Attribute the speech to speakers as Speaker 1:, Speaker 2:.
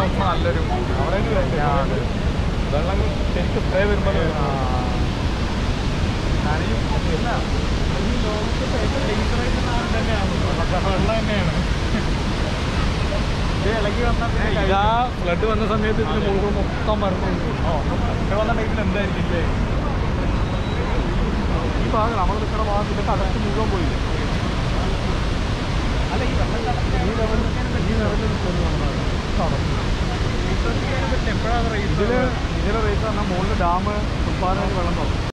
Speaker 1: വരുമ്പോൾ നല്ലൊരു ആ, അതെ. വെള്ളം ശരിക്കും സ്പ്രേ വരുമ്പോൾ നനയും ഇല്ല ഈ ലോകത്തെ ഏറ്റവും ഡേഞ്ചർ ആയിട്ടുള്ള സാധനം തന്നെയാണ് വെള്ളം തന്നെയാണ് ഇത് ഇളകി വന്നാൽ പിന്നെ
Speaker 2: ഇതാ ഫ്ലഡ് വന്ന സമയത്ത് ഇതിന് മുകളിൽ മൊത്തം പറഞ്ഞു
Speaker 1: ഇവിടെ വന്ന ടൈമിൽ എന്തായിരിക്കും ഇല്ലേ
Speaker 2: ഈ ഭാഗം നമ്മൾ നിൽക്കുന്ന ഭാഗത്തിന്റെ കടക്ക് മുഴുവൻ പോയില്ലേ
Speaker 1: അല്ല ഈ വെള്ളം
Speaker 2: ഈ ലെവലിൽ ഈ ലെവലിൽ നിൽക്കുന്നു
Speaker 1: എപ്പോഴാണ്
Speaker 2: ഇതില് ഇതിലെ റേറ്റ് പറഞ്ഞാൽ മുകളിൽ ഡാം ഉൽപ്പാദനം വെള്ളം തുറക്കും